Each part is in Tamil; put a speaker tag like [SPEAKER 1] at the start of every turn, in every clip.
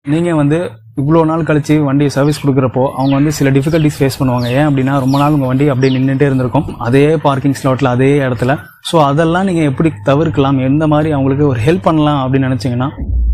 [SPEAKER 1] நீங்கள் வந்து இவ்வளோ நாள் கழிச்சு வண்டி சர்வீஸ் கொடுக்குறப்போ அவங்க வந்து சில டிஃபிகல்ட்டிஸ் ஃபேஸ் பண்ணுவாங்க ஏன் அப்படின்னா ரொம்ப நாள் உங்கள் வண்டி அப்படியே நின்றுட்டே இருந்திருக்கும் அதே பார்க்கிங் ஸ்லாட்டில் அதே இடத்துல ஸோ அதெல்லாம் நீங்கள் எப்படி தவிர்க்கலாம் எந்த மாதிரி அவங்களுக்கு ஒரு ஹெல்ப் பண்ணலாம் அப்படின்னு நினச்சிங்கன்னா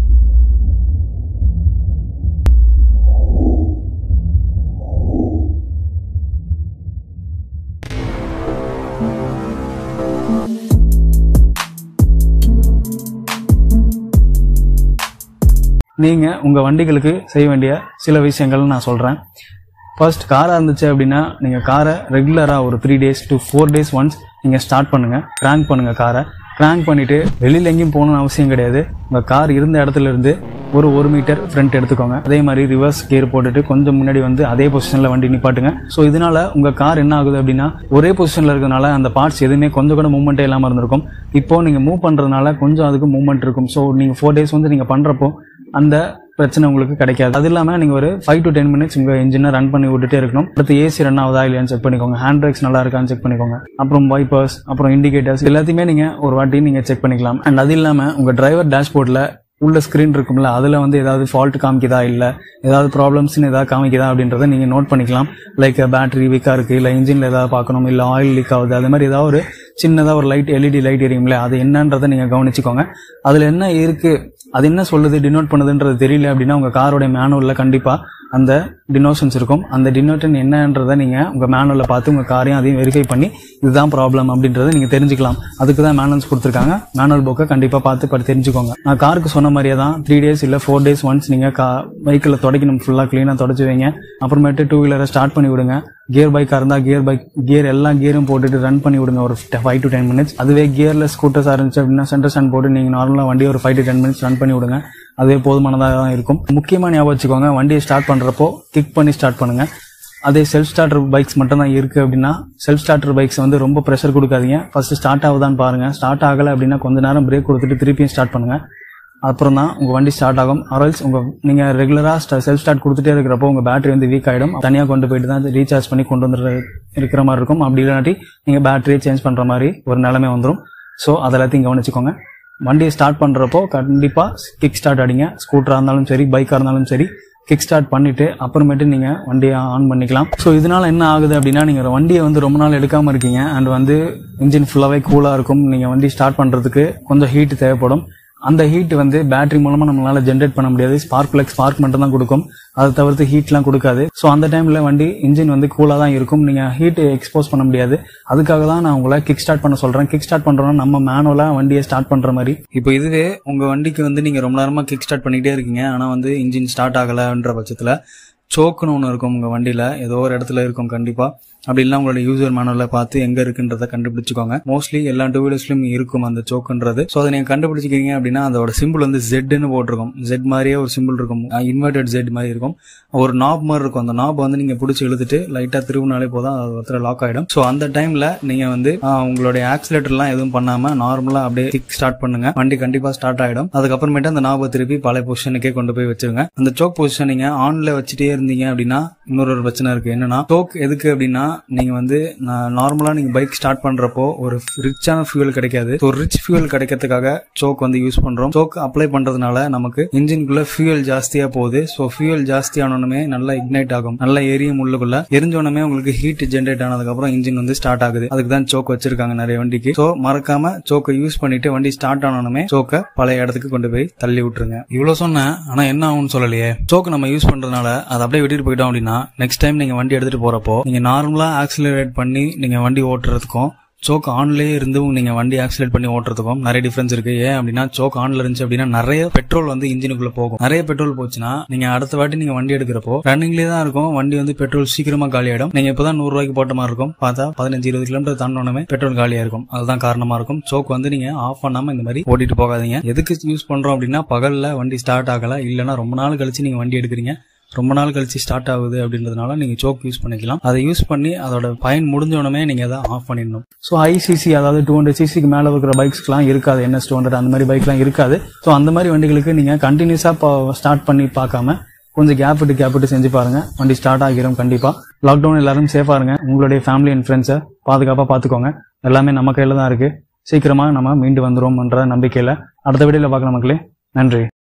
[SPEAKER 1] நீங்கள் உங்கள் வண்டிகளுக்கு செய்ய வேண்டிய சில விஷயங்கள் நான் சொல்கிறேன் ஃபர்ஸ்ட் காராக இருந்துச்சு அப்படின்னா நீங்கள் காரை ரெகுலராக ஒரு three days to four days once நீங்கள் ஸ்டார்ட் பண்ணுங்கள் க்ராங்க் பண்ணுங்கள் காரை க்ராங்க் பண்ணிவிட்டு வெளியில் எங்கேயும் போகணும்னு அவசியம் கிடையாது உங்கள் கார் இருந்த இடத்துல இருந்து ஒரு ஒரு மீட்டர் ஃப்ரண்ட் எடுத்துக்கோங்க அதே மாதிரி ரிவர்ஸ் கியர் போட்டுட்டு கொஞ்சம் முன்னாடி வந்து அதே பொசிஷனில் வண்டி நிப்பாட்டுங்க ஸோ இதனால உங்கள் கார் என்ன ஆகுது அப்படின்னா ஒரே பொசிஷனில் இருக்கிறதுனால அந்த பார்ட்ஸ் எதுவுமே கொஞ்சம் கூட மூவ்மெண்ட்டே இல்லாமல் இருந்திருக்கும் இப்போ நீங்கள் மூவ் பண்ணுறதுனால கொஞ்சம் அதுக்கு மூவ்மெண்ட் இருக்கும் ஸோ நீங்கள் ஃபோர் டேஸ் வந்து நீங்கள் பண்ணுறப்போ அந்த பிரச்சனை உங்களுக்கு கிடைக்காது அது இல்லாமல் நீங்கள் ஒரு ஃபைவ் டு டென் மினிட்ஸ் உங்கள் இன்ஜினை ரன் பண்ணி விட்டுட்டே இருக்கணும் அடுத்து ஏசி ரன் ஆகுதா இல்லையான்னு செக் பண்ணிக்கோங்க ஹேண்ட் பிரேக்ஸ் நல்லா இருக்கான்னு செக் பண்ணிக்கோங்க அப்புறம் வைப்பர்ஸ் அப்புறம் இண்டிகேட்டர்ஸ் எல்லாத்தையுமே நீங்கள் ஒரு வாட்டி நீங்கள் செக் பண்ணிக்கலாம் அண்ட் அது இல்லாமல் உங்கள் டிரைவர் டேஷ்போர்டில் உள்ள ஸ்க்ரீன் இருக்கும்ல அதில் வந்து ஏதாவது ஃபால்ட் காமிக்குதா இல்லை ஏதாவது ப்ராப்ளம்ஸ்னு ஏதாவது காமிக்குதா அப்படின்றத நீங்கள் நோட் பண்ணிக்கலாம் லைக் பேட்டரி வீக்காக இருக்குது இல்லை இன்ஜினில் ஏதாவது பார்க்கணும் இல்லை ஆயில் லீக் ஆகுது அது மாதிரி ஏதாவது ஒரு சின்னதாக ஒரு லைட் எல்இடி லைட் எரியும்ல அது என்னன்றதை நீங்கள் கவனிச்சுக்கோங்க அதில் என்ன இருக்குது அது என்ன சொல்லுது டினோட் பண்ணுதுன்றது தெரியல அப்படின்னா உங்கள் காரோடைய மேனுவலில் கண்டிப்பாக அந்த டினோஷன்ஸ் இருக்கும் அந்த டினோஷன் என்னன்றதை நீங்கள் உங்கள் மேனுவலில் பார்த்து உங்கள் காரையும் அதையும் வெரிஃபை பண்ணி இதுதான் ப்ராப்ளம் அப்படின்றத நீங்கள் தெரிஞ்சுக்கலாம் அதுக்கு தான் மேனுவல்ஸ் கொடுத்துருக்காங்க மேனுவல் புக்கை கண்டிப்பாக பார்த்து பார்த்து தெரிஞ்சுக்கோங்க நான் காருக்கு சொன்ன மாதிரியே தான் த்ரீ டேஸ் இல்லை ஃபோர் டேஸ் ஒன்ஸ் நீங்கள் கா வெஹிக்கிளை தொடக்கணும் ஃபுல்லாக க்ளீனாக தொடச்சி வைங்க அப்புறமேட்டு டூ வீலரை ஸ்டார்ட் பண்ணி விடுங்க கியர் பைக்காக இருந்தால் கியர் பைக் கியர் எல்லா கியரும் போட்டுட்டு ரன் பண்ணி விடுங்க ஒரு ஃபைவ் டு டென் மினிட்ஸ் அதுவே கியர்லெஸ் ஸ்கூட்டர்ஸாக இருந்துச்சு அப்படின்னா சென்டர் ஸ்டாண்ட் போட்டு நீங்கள் நார்மலாக வண்டியை ஒரு five to ten minutes run பண்ணி விடுங்க அதுவே போதுமானதாக தான் இருக்கும் முக்கியமாக ஞாபகம் வச்சுக்கோங்க வண்டியை ஸ்டார்ட் பண்ணுறப்போ கிக் பண்ணி ஸ்டார்ட் பண்ணுங்க அதே செல்ஃப் ஸ்டார்டர் பைக்ஸ் மட்டும் தான் இருக்குது அப்படின்னா செல்ஃப் ஸ்டார்டர் பைக்ஸ் வந்து ரொம்ப ப்ரெஷர் கொடுக்காதீங்க ஃபர்ஸ்ட் ஸ்டார்ட் ஆகுதான்னு பாருங்கள் ஸ்டார்ட் ஆகலை அப்படின்னா கொஞ்ச நேரம் பிரேக் கொடுத்துட்டு திருப்பியும் ஸ்டார்ட் பண்ணுங்கள் அப்புறம் தான் உங்கள் வண்டி ஸ்டார்ட் ஆகும் அரல்ஸ் உங்கள் நீங்கள் ரெகுலராக செல்ஃப் ஸ்டார்ட் கொடுத்துட்டே இருக்கிறப்போ உங்கள் பேட்டரி வந்து வீக் ஆகிடும் தனியாக கொண்டு போயிட்டு தான் ரீசார்ஜ் பண்ணி கொண்டு வந்து இருக்கிற மாதிரி இருக்கும் அப்படி இல்லாட்டி நீங்கள் பேட்டரியை சேஞ்ச் பண்ணுற மாதிரி ஒரு நிலைமை வந்துடும் ஸோ அதெல்லாத்தையும் கவனிச்சுக்கோங்க வண்டியை ஸ்டார்ட் பண்ணுறப்போ கண்டிப்பாக கிக் ஸ்டார்ட் அடிங்க ஸ்கூட்டராக இருந்தாலும் சரி பைக்காக இருந்தாலும் சரி கிக் ஸ்டார்ட் பண்ணிட்டு அப்புறமேட்டு நீங்க வண்டியை ஆன் பண்ணிக்கலாம் ஸோ இதனால என்ன ஆகுது அப்படின்னா நீங்க வண்டியை வந்து ரொம்ப நாள் எடுக்காம இருக்கீங்க அண்ட் வந்து இன்ஜின் ஃபுல்லாவே கூலா இருக்கும் நீங்க வண்டி ஸ்டார்ட் பண்றதுக்கு கொஞ்சம் ஹீட் தேவைப்படும் அந்த ஹீட் வந்து பேட்டரி மூலமா நம்மளால ஜென்ரேட் பண்ண முடியாது ஸ்பார்க் பிளக் ஸ்பார்க் மட்டும் தான் கொடுக்கும் அதை தவிர்த்து ஹீட்லாம் கொடுக்காது ஸோ அந்த டைம்ல வண்டி இன்ஜின் வந்து கூலா தான் இருக்கும் நீங்க ஹீட் எக்ஸ்போஸ் பண்ண முடியாது அதுக்காக தான் நான் உங்களை கிக் ஸ்டார்ட் பண்ண சொல்றேன் கிக் ஸ்டார்ட் பண்றோம்னா நம்ம மேனுவலா வண்டியை ஸ்டார்ட் பண்ற மாதிரி இப்போ இதுவே உங்க வண்டிக்கு வந்து நீங்க ரொம்ப நேரமா கிக் ஸ்டார்ட் பண்ணிக்கிட்டே இருக்கீங்க ஆனா வந்து இன்ஜின் ஸ்டார்ட் ஆகலன்ற பட்சத்துல சோக்குன்னு ஒன்று இருக்கும் உங்கள் வண்டியில் ஏதோ ஒரு இடத்துல இருக்கும் கண்டிப்பாக அப்படி இல்லை உங்களோட யூசர் மேனுவலில் பார்த்து எங்கே இருக்குன்றத கண்டுபிடிச்சிக்கோங்க மோஸ்ட்லி எல்லா டூ வீலர்ஸ்லையும் இருக்கும் அந்த சோக்குன்றது ஸோ அதை நீங்கள் கண்டுபிடிச்சிக்கிறீங்க அப்படின்னா அதோட சிம்பிள் வந்து ஜெட்னு போட்டிருக்கும் ஜெட் மாதிரியே ஒரு சிம்பிள் இருக்கும் இன்வெர்டட் ஜெட் மாதிரி இருக்கும் ஒரு நாப் மாதிரி இருக்கும் அந்த நாப் வந்து நீங்கள் பிடிச்சி இழுத்துட்டு லைட்டாக திருவினாலே போதும் அது ஒருத்தர் லாக் ஆகிடும் ஸோ அந்த டைமில் நீங்கள் வந்து ஆஹ், உங்களுடைய ஆக்சிலேட்டர்லாம் எதுவும் பண்ணாமல் நார்மலாக அப்படியே கிக் ஸ்டார்ட் பண்ணுங்க வண்டி கண்டிப்பாக ஸ்டார்ட் ஆகிடும் அதுக்கப்புறமேட்டு அந்த நாபை திருப்பி பழைய பொசிஷனுக்கே கொண்டு போய் வச்சிருங்க அந்த சோக் பொசிஷன் நீங்கள் ஆன்ல வச்சுட்டே இருந்தீங்க அப்படின்னா இன்னொரு ஒரு பிரச்சனை இருக்கு என்னன்னா சோக் எதுக்கு அப்படின்னா நீங்க வந்து நார்மலா நீங்க பைக் ஸ்டார்ட் பண்றப்போ ஒரு ரிச்சான ஃபியூல் கிடைக்காது ஒரு ரிச் ஃபியூல் கிடைக்கிறதுக்காக சோக் வந்து யூஸ் பண்றோம் சோக் அப்ளை பண்றதுனால நமக்கு இன்ஜின்குள்ள ஃபியூல் ஜாஸ்தியா போகுது ஸோ ஃபியூல் ஜாஸ்தி ஆனோடனே நல்லா இக்னைட் ஆகும் நல்லா எரியும் உள்ளுக்குள்ள எரிஞ்சோடனே உங்களுக்கு ஹீட் ஜென்ரேட் ஆனதுக்கு அப்புறம் இன்ஜின் வந்து ஸ்டார்ட் ஆகுது அதுக்கு தான் சோக் வச்சிருக்காங்க நிறைய வண்டிக்கு ஸோ மறக்காம சோக்கை யூஸ் பண்ணிட்டு வண்டி ஸ்டார்ட் ஆனோடனே சோக்கை பழைய இடத்துக்கு கொண்டு போய் தள்ளி விட்டுருங்க இவ்வளவு சொன்னேன் ஆனா என்ன ஆகும்னு சொல்லலையே சோக்கு நம்ம யூஸ் பண்றதுனால அதை அப்படியே விட்டுட்டு போயிட்டோம் அப்படின்னா நெக்ஸ்ட் டைம் நீங்க வண்டி எடுத்துட்டு போறப்போ நீங்க நார்மலா ஆக்சிலரேட் பண்ணி நீங்க வண்டி ஓட்டுறதுக்கும் சோக் ஆன்லயே இருந்தும் நீங்க வண்டி ஆக்சிலேட் பண்ணி ஓட்டுறதுக்கும் நிறைய டிஃபரன்ஸ் இருக்கு ஏன் அப்படின்னா சோக் ஆன்ல இருந்துச்சு அப்படின்னா நிறைய பெட்ரோல் வந்து இன்ஜினுக்குள்ள போகும் நிறைய பெட்ரோல் போச்சுன்னா நீங்க அடுத்த வாட்டி நீங்க வண்டி எடுக்கிறப்போ ரன்னிங்லேயே தான் இருக்கும் வண்டி வந்து பெட்ரோல் சீக்கிரமா காலி ஆயிடும் நீங்க இப்பதான் நூறு ரூபாய்க்கு போட்ட மாதிரி இருக்கும் பார்த்தா பதினஞ்சு இருபது கிலோமீட்டர் தாண்டோனமே பெட்ரோல் காலியா இருக்கும் அதுதான் காரணமா இருக்கும் சோக் வந்து நீங்க ஆஃப் பண்ணாம இந்த மாதிரி ஓட்டிட்டு போகாதீங்க எதுக்கு யூஸ் பண்றோம் அப்படின்னா பகல்ல வண்டி ஸ்டார்ட் ஆகல இல்லைன்னா ரொம்ப நாள் கழிச்சு நீங்க வண்டி எடுக்கிறீங்க ரொம்ப நாள் கழிச்சு ஸ்டார்ட் ஆகுது அப்படின்றதுனால நீங்க சோக் யூஸ் பண்ணிக்கலாம் அதை யூஸ் பண்ணி அதோட பயன் முடிஞ்ச உடனே நீங்க அதை ஆஃப் பண்ணிடணும் ஸோ ஐசிசி அதாவது டூ ஹண்ட்ரட் சிசிக்கு மேல இருக்கிற பைக்ஸ்க்குலாம் இருக்காது என்எஸ் டூ ஹண்ட்ரட் அந்த மாதிரி பைக்லாம் இருக்காது ஸோ அந்த மாதிரி வண்டிகளுக்கு நீங்க கண்டினியூஸா ஸ்டார்ட் பண்ணி பார்க்காம கொஞ்சம் கேப் விட்டு கேப் விட்டு செஞ்சு பாருங்க வண்டி ஸ்டார்ட் ஆகிரும் கண்டிப்பா லாக்டவுன் எல்லாரும் சேஃபா இருங்க உங்களுடைய ஃபேமிலி அண்ட் ஃப்ரெண்ட்ஸை பாதுகாப்பா பாத்துக்கோங்க எல்லாமே நம்ம கையில தான் இருக்கு சீக்கிரமா நம்ம மீண்டு வந்துருவோம்ன்ற நம்பிக்கையில அடுத்த வீடியோல பார்க்கலாம் மக்களே நன்றி